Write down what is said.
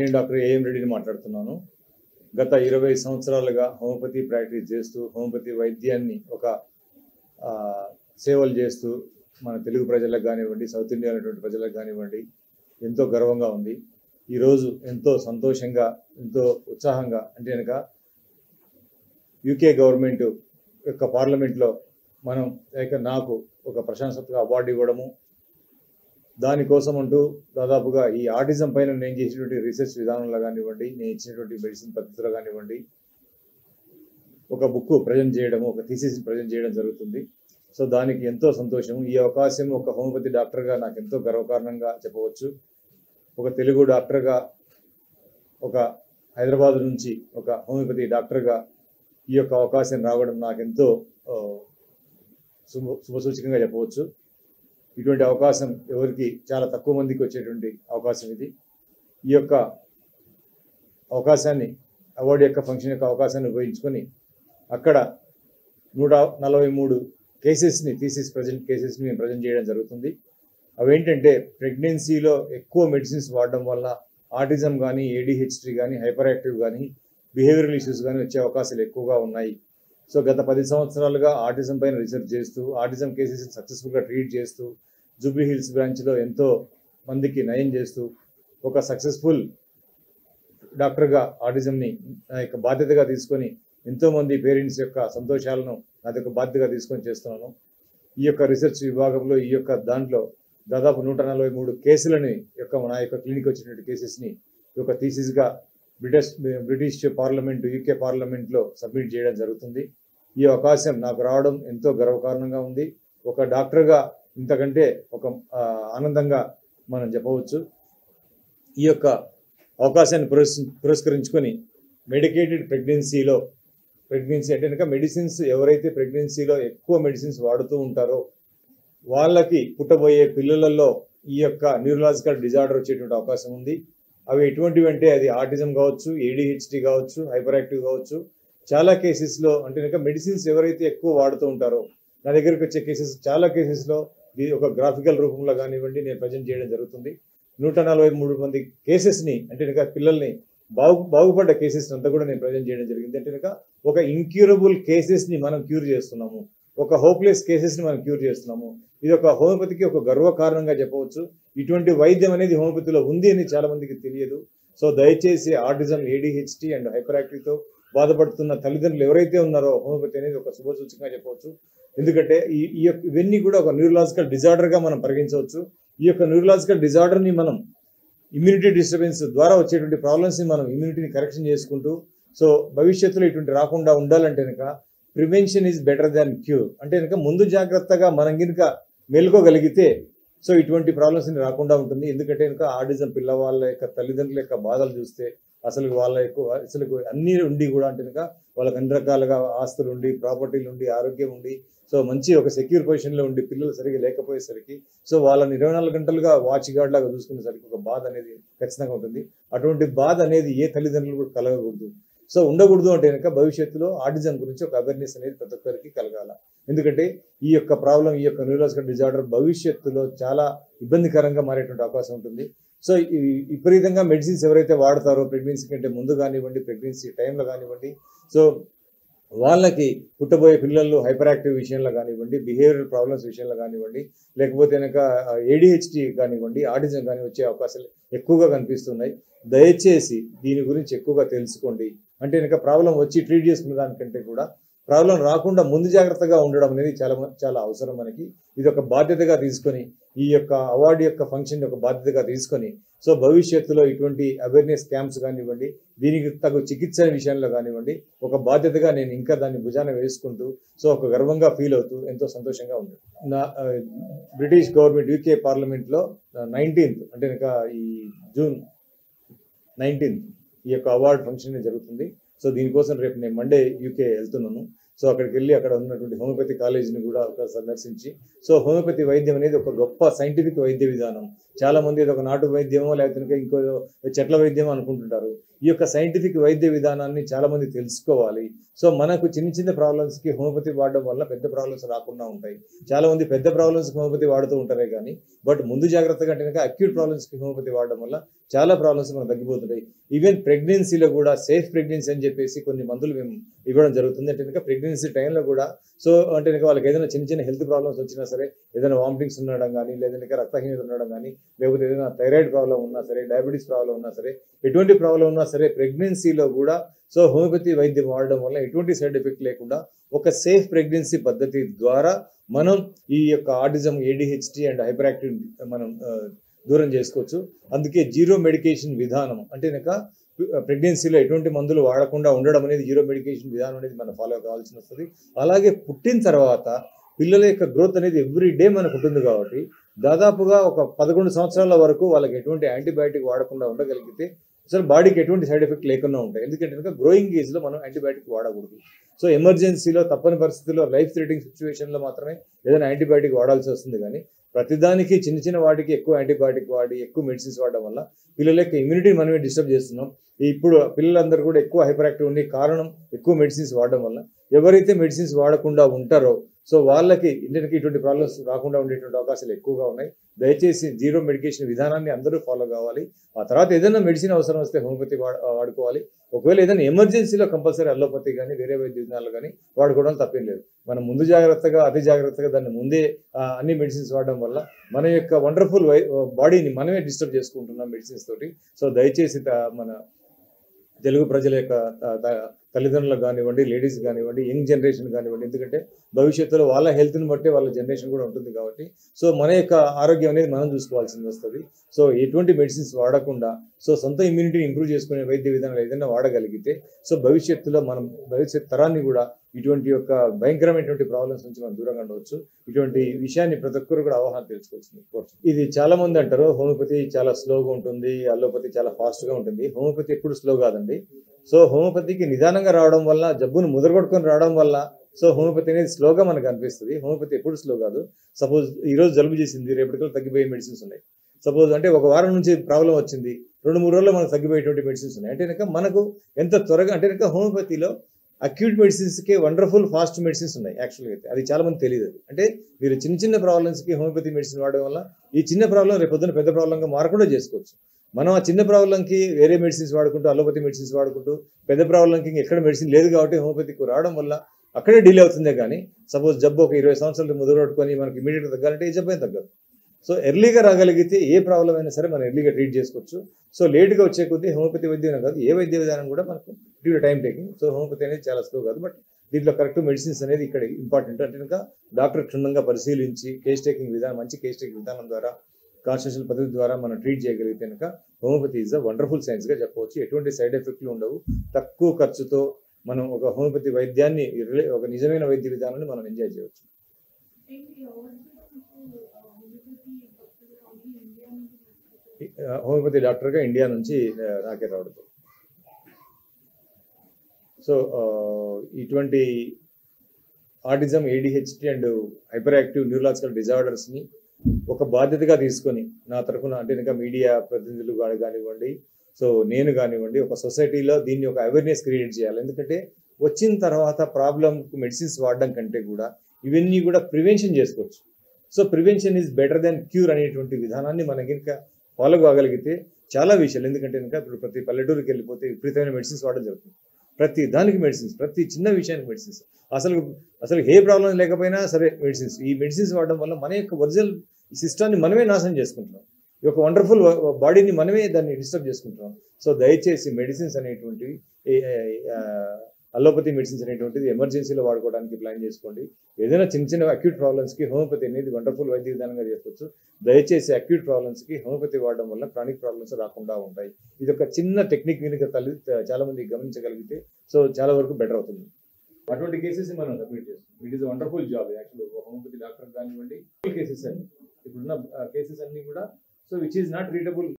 నేను doctor AM రెడ్డిని మాట్లాడుతున్నాను గత ఇరవై సంవత్సరాలుగా హోమియోపతి ప్రాక్టీస్ చేస్తూ హోమియోపతి వైద్యాన్ని ఒక ఆ, సేవలు చేస్తూ మన తెలుగు ప్రజలకు కానివ్వండి సౌత్ ఇండియా అనేటువంటి ప్రజలకు కానివ్వండి ఎంతో గర్వంగా ఉంది ఈరోజు ఎంతో సంతోషంగా ఎంతో ఉత్సాహంగా అంటే కనుక యూకే గవర్నమెంట్ యొక్క పార్లమెంట్లో మనం లేక నాకు ఒక ప్రశంసతగా అవార్డు ఇవ్వడము దానికోసం అంటూ దాదాపుగా ఈ ఆటిజం పైన నేను చేసినటువంటి రీసెర్చ్ విధానంలో కానివ్వండి నేను ఇచ్చినటువంటి మెడిసిన్ పద్ధతిలో కానివ్వండి ఒక బుక్ ప్రజెంట్ చేయడం ఒక థీసిస్ ప్రజెంట్ చేయడం జరుగుతుంది సో దానికి ఎంతో సంతోషం ఈ అవకాశం ఒక హోమియోపతి డాక్టర్గా నాకు ఎంతో గర్వకారణంగా చెప్పవచ్చు ఒక తెలుగు డాక్టర్గా ఒక హైదరాబాద్ నుంచి ఒక హోమియోపతి డాక్టర్గా ఈ యొక్క అవకాశం రావడం నాకెంతో ఆ, శుభ శుభసూచకంగా చెప్పవచ్చు ఇటువంటి అవకాశం ఎవరికి చాలా తక్కువ మందికి వచ్చేటువంటి అవకాశం ఇది ఈ యొక్క అవకాశాన్ని అవార్డు యొక్క ఫంక్షన్ యొక్క అవకాశాన్ని ఉపయోగించుకొని అక్కడ నూట నలభై మూడు కేసెస్ని థీసిస్ ప్రజెంట్ కేసెస్ని మేము ప్రజెంట్ చేయడం జరుగుతుంది అవేంటంటే ప్రెగ్నెన్సీలో ఎక్కువ మెడిసిన్స్ వాడడం వల్ల ఆటిజం కానీ ఏడిహెచ్డి కానీ హైపర్ యాక్టివ్ కానీ బిహేవియరల్ ఇష్యూస్ కానీ వచ్చే అవకాశాలు ఎక్కువగా ఉన్నాయి సో గత పది సంవత్సరాలుగా ఆటిజం పైన రీసెర్చ్ చేస్తూ ఆటిజం కేసెస్ సక్సెస్ఫుల్గా ట్రీట్ చేస్తూ జూబ్లీ హిల్స్ బ్రాంచ్లో ఎంతో మందికి నయం చేస్తూ ఒక సక్సెస్ఫుల్ డాక్టర్గా ఆటిజంని నా యొక్క బాధ్యతగా తీసుకొని ఎంతోమంది పేరెంట్స్ యొక్క సంతోషాలను నా యొక్క బాధ్యతగా తీసుకొని చేస్తున్నాను ఈ యొక్క రీసెర్చ్ విభాగంలో ఈ యొక్క దాంట్లో దాదాపు నూట నలభై మూడు కేసులని యొక్క నా యొక్క క్లినిక్ వచ్చినటువంటి కేసెస్ని ఈ యొక్క థీసిస్గా బ్రిటిష్ బ్రిటిష్ పార్లమెంట్ యూకే పార్లమెంట్లో సబ్మిట్ చేయడం జరుగుతుంది ఈ అవకాశం నాకు రావడం ఎంతో గర్వకారణంగా ఉంది ఒక డాక్టర్గా ఇంతకంటే ఒక ఆ, ఆనందంగా మనం చెప్పవచ్చు ఈ యొక్క అవకాశాన్ని పురస్ పురస్కరించుకొని మెడికేటెడ్ ప్రెగ్నెన్సీలో ప్రెగ్నెన్సీ అంటే కనుక మెడిసిన్స్ ఎవరైతే ప్రెగ్నెన్సీలో ఎక్కువ మెడిసిన్స్ వాడుతూ ఉంటారో వాళ్ళకి పుట్టబోయే పిల్లలలో ఈ యొక్క న్యూరలాజికల్ డిజార్డర్ వచ్చేటువంటి అవకాశం ఉంది అవి ఎటువంటివి అంటే అది ఆటిజం కావచ్చు ఏడిహెచ్డి కావచ్చు హైపర్ యాక్టివ్ కావచ్చు చాలా కేసెస్లో అంటే కనుక మెడిసిన్స్ ఎవరైతే ఎక్కువ వాడుతూ ఉంటారో నా దగ్గరికి వచ్చే కేసెస్ చాలా కేసెస్లో ఇది ఒక గ్రాఫికల్ రూపంలో కానివ్వండి నేను ప్రజెంట్ చేయడం జరుగుతుంది నూట నలభై మూడు మంది కేసెస్ని అంటే కనుక పిల్లల్ని బాగు బాగుపడ్డ కేసెస్ అంతా కూడా నేను ప్రజెంట్ చేయడం జరిగింది అంటే కనుక ఒక ఇంక్యూరబుల్ కేసెస్ని మనం క్యూర్ చేస్తున్నాము ఒక హోప్లెస్ కేసెస్ని మనం క్యూర్ చేస్తున్నాము ఇది ఒక హోమియోపతికి ఒక గర్వకారణంగా చెప్పవచ్చు ఇటువంటి వైద్యం అనేది హోమియోపతిలో ఉంది అని చాలా మందికి తెలియదు సో దయచేసి ఆటిజం ఏడిహెచ్డి అండ్ హైపర్ యాక్టివ్తో బాధపడుతున్న తల్లిదండ్రులు ఎవరైతే ఉన్నారో హోమియోపతి అనేది ఒక శుభసూచకంగా చెప్పవచ్చు ఎందుకంటే ఈ ఈ యొక్క ఇవన్నీ కూడా ఒక న్యూరలాజికల్ డిజార్డర్గా మనం పరిగణించవచ్చు ఈ యొక్క న్యూరలాజికల్ డిజార్డర్ని మనం ఇమ్యూనిటీ డిస్టర్బెన్స్ ద్వారా వచ్చేటువంటి ప్రాబ్లమ్స్ని మనం ఇమ్యూనిటీని కరెక్షన్ చేసుకుంటూ సో భవిష్యత్తులో ఇటువంటి రాకుండా ఉండాలంటే కనుక prevention is better than cure అంటే కనుక ముందు జాగ్రత్తగా మనం కనుక మేల్కోగలిగితే సో ఇటువంటి ప్రాబ్లమ్స్ రాకుండా ఉంటుంది ఎందుకంటే కనుక ఆడిజం పిల్లవాళ్ళ యొక్క తల్లిదండ్రుల యొక్క బాధలు చూస్తే అసలు వాళ్ళ యొక్క అసలు అన్ని ఉండి కూడా అంటే కనుక వాళ్ళకి అన్ని రకాలుగా ఆస్తులు ఉండి ప్రాపర్టీలు ఉండి ఆరోగ్యం ఉండి సో మంచి ఒక సెక్యూర్ పొజిషన్లో ఉండి పిల్లలు సరిగా లేకపోయేసరికి సో వాళ్ళని ఇరవై నాలుగు గంటలుగా వాచ్ గార్డ్ లాగా చూసుకునేసరికి ఒక బాధ అనేది ఖచ్చితంగా ఉంటుంది అటువంటి బాధ అనేది ఏ తల్లిదండ్రులు కూడా కలగకూడదు సో ఉండకూడదు అంటే కనుక భవిష్యత్తులో ఆటిజం గురించి ఒక అవేర్నెస్ అనేది ప్రతి ఒక్కరికి కలగాల ఎందుకంటే ఈ యొక్క ప్రాబ్లం ఈ యొక్క న్యూరలాజికల్ డిజార్డర్ భవిష్యత్తులో చాలా ఇబ్బందికరంగా మారేటువంటి అవకాశం ఉంటుంది సో ఈ విపరీతంగా మెడిసిన్స్ ఎవరైతే వాడతారో ప్రెగ్నెన్సీ కంటే ముందు కానివ్వండి ప్రెగ్నెన్సీ టైంలో కానివ్వండి సో వాళ్ళకి పుట్టబోయే పిల్లలు హైపర్ యాక్టివ్ విషయంలో కానివ్వండి బిహేవియరల్ ప్రాబ్లమ్స్ విషయంలో కానివ్వండి లేకపోతే కనుక ఏడిహెచ్డి కానివ్వండి ఆటిజం కానీ వచ్చే అవకాశాలు ఎక్కువగా కనిపిస్తున్నాయి దయచేసి దీని గురించి ఎక్కువగా తెలుసుకోండి అంటే కనుక ప్రాబ్లం వచ్చి ట్రీట్ చేసుకునే దానికంటే కూడా ప్రాబ్లం రాకుండా ముందు జాగ్రత్తగా ఉండడం అనేది చాలా మ- చాలా అవసరం మనకి ఇది ఒక బాధ్యతగా తీసుకొని ఈ యొక్క అవార్డు యొక్క ఫంక్షన్ యొక్క బాధ్యతగా తీసుకొని సో భవిష్యత్తులో ఇటువంటి అవేర్నెస్ క్యాంప్స్ కానివ్వండి దీనికి తగు చికిత్స విషయంలో కానివ్వండి ఒక బాధ్యతగా నేను ఇంకా దాన్ని భుజాన వేసుకుంటూ సో ఒక గర్వంగా ఫీల్ అవుతూ ఎంతో సంతోషంగా ఉంది నా ఆ, బ్రిటిష్ గవర్నమెంట్ యూకే పార్లమెంట్లో నైన్టీన్త్ అంటే ఇంకా ఈ జూన్ నైన్టీన్త్ ఈ యొక్క అవార్డ్ ఫంక్షన్ జరుగుతుంది సో దీనికోసం రేపు నేను మండే యూకే వెళ్తున్నాను సో అక్కడికి వెళ్ళి అక్కడ ఉన్నటువంటి హోమియోపతి కాలేజీని కూడా ఒక సందర్శించి సో హోమియోపతి వైద్యం అనేది ఒక గొప్ప సైంటిఫిక్ వైద్య విధానం చాలా మంది ఇది ఒక నాటు వైద్యమో లేకపోతే ఇంకా ఇంకో చెట్ల వైద్యమో అనుకుంటుంటారు ఈ యొక్క సైంటిఫిక్ వైద్య విధానాన్ని చాలా మంది తెలుసుకోవాలి సో మనకు చిన్న చిన్న ప్రాబ్లమ్స్ కి హోమియోపతి వాడడం వల్ల పెద్ద ప్రాబ్లమ్స్ రాకుండా ఉంటాయి చాలా మంది పెద్ద ప్రాబ్లమ్స్ హోమియోపతి వాడుతూ ఉంటారే కానీ బట్ ముందు జాగ్రత్తగా అంటే కనుక అక్యూట్ ప్రాబ్లమ్స్ కి హోమియోపతి వాడడం వల్ల చాలా ప్రాబ్లమ్స్ మనకు తగ్గిపోతుంటాయి ఈవెన్ ప్రెగ్నెన్సీలో కూడా సేఫ్ ప్రెగ్నెన్సీ అని చెప్పేసి కొన్ని మందులు మేము ఇవ్వడం జరుగుతుంది అంటే కనుక ప్రెగ్నెన్సీ టైంలో కూడా సో అంటే కనుక వాళ్ళకి ఏదైనా చిన్న చిన్న హెల్త్ ప్రాబ్లమ్స్ వచ్చినా సరే ఏదైనా వామిటింగ్స్ ఉండడం కానీ లేదంటే రక్తహీనత ఉండడం కానీ లేకపోతే ఏదైనా థైరాయిడ్ ప్రాబ్లం ఉన్నా సరే డయాబెటీస్ ప్రాబ్లం ఉన్నా సరే ఎటువంటి ప్రాబ్లం ఉన్నా సరే ప్రెగ్నెన్సీలో కూడా సో హోమియోపతి వైద్యం వాడడం వల్ల ఎటువంటి సైడ్ ఎఫెక్ట్ లేకుండా ఒక సేఫ్ ప్రెగ్నెన్సీ పద్ధతి ద్వారా మనం ఈ యొక్క autism ADHD and hyper active మనం ఆ, దూరం చేసుకోవచ్చు అందుకే జీరో మెడికేషన్ విధానం అంటే కనుక ప్రెగ్నెన్సీలో ఎటువంటి మందులు వాడకుండా ఉండడం అనేది జీరో మెడికేషన్ విధానం అనేది మనం ఫాలో కావాల్సి వస్తుంది అలాగే పుట్టిన తర్వాత పిల్లల యొక్క గ్రోత్ అనేది ఎవ్రీ డే మనకు ఉంటుంది కాబట్టి దాదాపుగా ఒక పదకొండు సంవత్సరాల వరకు వాళ్ళకి ఎటువంటి యాంటీబయాటిక్ వాడకుండా ఉండగలిగితే అసలు బాడీకి ఎటువంటి సైడ్ ఎఫెక్ట్ లేకుండా ఉంటాయి ఎందుకంటే కనుక గ్రోయింగ్ ఏజ్లో మనం యాంటీబయాటిక్ వాడకూడదు సో ఎమర్జెన్సీలో తప్పని పరిస్థితుల్లో లైఫ్ థ్రెటింగ్ సిచ్యువేషన్లో మాత్రమే ఏదైనా యాంటీబయాటిక్ వాడాల్సి వస్తుంది కానీ ప్రతిదానికి చిన్న చిన్న వాటికి ఎక్కువ యాంటీబయాటిక్ వాడి ఎక్కువ మెడిసిన్స్ వాడడం వల్ల పిల్లల యొక్క ఇమ్యూనిటీ మనమే డిస్టర్బ్ చేస్తున్నాం ఇప్పుడు పిల్లలందరూ కూడా ఎక్కువ హైపర్ యాక్టివ్ ఉండి కారణం ఎక్కువ మెడిసిన్స్ వాడడం వల్ల ఎవరైతే మెడిసిన్స్ వాడకుండా ఉంటారో సో వాళ్ళకి ఇంటికి ఇటువంటి ప్రాబ్లమ్స్ రాకుండా ఉండేటువంటి అవకాశాలు ఎక్కువగా ఉన్నాయి దయచేసి జీరో మెడికేషన్ విధానాన్ని అందరూ ఫాలో కావాలి ఆ తర్వాత ఏదైనా మెడిసిన్ అవసరం వస్తే హోమియోపతి వాడ వాడుకోవాలి ఒకవేళ ఏదైనా ఎమర్జెన్సీలో కంపల్సరీ అల్లోపతి కానీ వేరే వైద్య విధానాలు కానీ వాడుకోవడం తప్పేం లేదు మనం ముందు జాగ్రత్తగా అతి జాగ్రత్తగా దాన్ని ముందే ఆ, అన్ని మెడిసిన్స్ వాడడం వల్ల మన యొక్క వండర్ఫుల్ బాడీని మనమే డిస్టర్బ్ చేసుకుంటున్నాం మెడిసిన్స్ తోటి సో దయచేసి త- మన తెలుగు ప్రజల యొక్క త- త- తల్లిదండ్రులకు కానివ్వండి లేడీస్ కానివ్వండి యంగ్ జనరేషన్ కానివ్వండి ఎందుకంటే భవిష్యత్తులో వాళ్ళ హెల్త్ని బట్టి వాళ్ళ జనరేషన్ కూడా ఉంటుంది కాబట్టి సో మన యొక్క ఆరోగ్యం అనేది మనం చూసుకోవాల్సింది వస్తుంది సో ఎటువంటి మెడిసిన్స్ వాడకుండా సో సొంత ఇమ్యూనిటీని ఇంప్రూవ్ చేసుకునే వైద్య విధానాలు ఏదైనా వాడగలిగితే సో భవిష్యత్తులో మనం భవిష్యత్ తరాన్ని కూడా ఇటువంటి యొక్క భయంకరమైనటువంటి ప్రాబ్లమ్స్ నుంచి మనం దూరంగా ఉండవచ్చు ఇటువంటి విషయాన్ని ప్రతి ఒక్కరు కూడా అవగాహన తెలుసుకోవాల్సింది కోరుతున్నాను. ఇది చాలా మంది అంటారు హోమియోపతి చాలా స్లోగా ఉంటుంది అల్లోపతి చాలా ఫాస్ట్ గా ఉంటుంది హోమియోపతి ఎప్పుడు స్లో కాదండి సో హోమియోపతికి నిదానంగా రావడం వల్ల జబ్బును ముదరగొట్టుకొని రావడం వల్ల సో హోమియోపతి అనేది స్లోగా మనకు అనిపిస్తుంది హోమియోపతి ఎప్పుడు స్లో కాదు సపోజ్ ఈ రోజు జలుబు చేసింది రేపటికల్లా తగ్గిపోయే మెడిసిన్స్ ఉన్నాయి సపోజ్ అంటే ఒక వారం నుంచి ప్రాబ్లం వచ్చింది రెండు మూడు రోజుల్లో మనకు తగ్గిపోయేటువంటి మెడిసిన్స్ ఉన్నాయి అంటే కనుక మనకు ఎంత త్వరగా అంటే కనుక హోమియోపతిలో అక్యూట్ మెడిసిన్స్కి వండర్ఫుల్ ఫాస్ట్ మెడిసిన్స్ ఉన్నాయి యాక్చువల్గా అయితే అది చాలా మంది తెలియదు అది. అంటే మీరు చిన్న చిన్న ప్రాబ్లమ్స్కి హోమియోపతి మెడిసిన్ వాడడం వల్ల ఈ చిన్న ప్రాబ్లం రేపు పొద్దున పెద్ద ప్రాబ్లంగా మారకుండా చేసుకోవచ్చు మనం ఆ చిన్న ప్రాబ్లంకి వేరే మెడిసిన్స్ వాడుకుంటూ అలోపతి మెడిసిన్స్ వాడుకుంటూ పెద్ద ప్రాబ్లంకి ఎక్కడ మెడిసిన్ లేదు కాబట్టి హోమియోపతికి రావడం వల్ల అక్కడే డిలే అవుతుందే కానీ సపోజ్ జబ్బు ఒక ఇరవై సంవత్సరాలు ముదరగొట్టుకొని మనకి ఇమీడియట్గా తగ్గాలంటే ఏ జబ్బు అయినా తగ్గదు సో ఎర్లీగా రాగలిగితే ఏ ప్రాబ్లం అయినా సరే మనం ఎర్లీగా ట్రీట్ చేసుకోవచ్చు సో లేట్గా వచ్చే కొద్దీ హోమియోపతి వైద్యం కాదు ఏ వైద్య విధానం కూడా మనకు due time taking so homeopathy అనేది చాలా స్లో కాదు బట్ దీంట్లో కరెక్ట్ మెడిసిన్స్ అనేది ఇక్కడ ఇంపార్టెంట్ అంటే కనుక డాక్టర్ క్షుణ్ణంగా పరిశీలించి కేస్ టేకింగ్ విధానం మంచి కేస్ టేకింగ్ విధానం ద్వారా కాన్స్టిట్యూషన్ పద్ధతి ద్వారా మనం ట్రీట్ చేయగలిగితే కనుక homeopathy is a wonderful science గా చెప్పవచ్చు ఎటువంటి సైడ్ ఎఫెక్ట్లు ఉండవు తక్కువ ఖర్చుతో మనం ఒక హోమియోపతి వైద్యాన్ని రిలే- ఒక నిజమైన వైద్య విధానాన్ని మనం ఎంజాయ్ చేయవచ్చు ఆ, హోమియోపతి డాక్టర్గా ఇండియా నుంచి ఆ, నాకే రావడం సో ఆ, ఇటువంటి autism ADHD and hyper active neurological డిజార్డర్స్ని ఒక బాధ్యతగా తీసుకొని నా తరఫున అంటే ఇంకా మీడియా ప్రతినిధులు కానీ కానివ్వండి సో నేను కానివ్వండి ఒక సొసైటీలో దీన్ని ఒక అవేర్నెస్ క్రియేట్ చేయాలి ఎందుకంటే వచ్చిన తర్వాత ప్రాబ్లమ్ మెడిసిన్స్ వాడడం కంటే కూడా ఇవన్నీ కూడా ప్రివెన్షన్ చేసుకోవచ్చు so prevention is better than cure అనేటువంటి విధానాన్ని మనం కనుక ఫాలో కాగలిగితే చాలా విషయాలు ఎందుకంటే కనుక ఇప్పుడు ప్రతి పల్లెటూరుకి వెళ్ళిపోతే విపరీతమైన మెడిసిన్స్ వాడడం జరుగుతుంది ప్రతి దానికి మెడిసిన్స్ ప్రతి చిన్న విషయానికి మెడిసిన్స్ అసలు అసలు ఏ ప్రాబ్లం లేకపోయినా సరే మెడిసిన్స్ ఈ మెడిసిన్స్ వాడడం వల్ల మన యొక్క ఒరిజినల్ సిస్టాన్ని మనమే నాశనం చేసుకుంటున్నాం ఈ యొక్క వండర్ఫుల్ బాడీని మనమే దాన్ని డిస్టర్బ్ చేసుకుంటున్నాం సో దయచేసి మెడిసిన్స్ అనేటువంటివి ఏ- ఏ- ఆ, అలోపతి మెడిసిన్స్ అనేటువంటిది ఎమర్జెన్సీలో వాడుకోవడానికి ప్లాన్ చేసుకోండి ఏదైనా చిన్న చిన్న అక్యూట్ ప్రాబ్లమ్స్కి హోమియోపతి అనేది వండర్ఫుల్ వైద్య విధానంగా చేసుకోవచ్చు దయచేసి అక్యూట్ ప్రాబ్లమ్స్కి హోమియోపతి వాడడం వల్ల క్రానిక్ ప్రాబ్లమ్స్ రాకుండా ఉంటాయి ఇది ఒక చిన్న టెక్నిక్ కనుక తల్లి చాలా మంది గమనించగలిగితే సో చాలా వరకు బెటర్ అవుతుంది అటువంటి కేసెస్ మనం సబ్మిట్ చేస్తాం it is wonderful job actual homeopathy doctor కానివ్వండి కేసెస్ అన్ని ఇప్పుడున్న కేసెస్ అన్ని కూడా so which is not treatable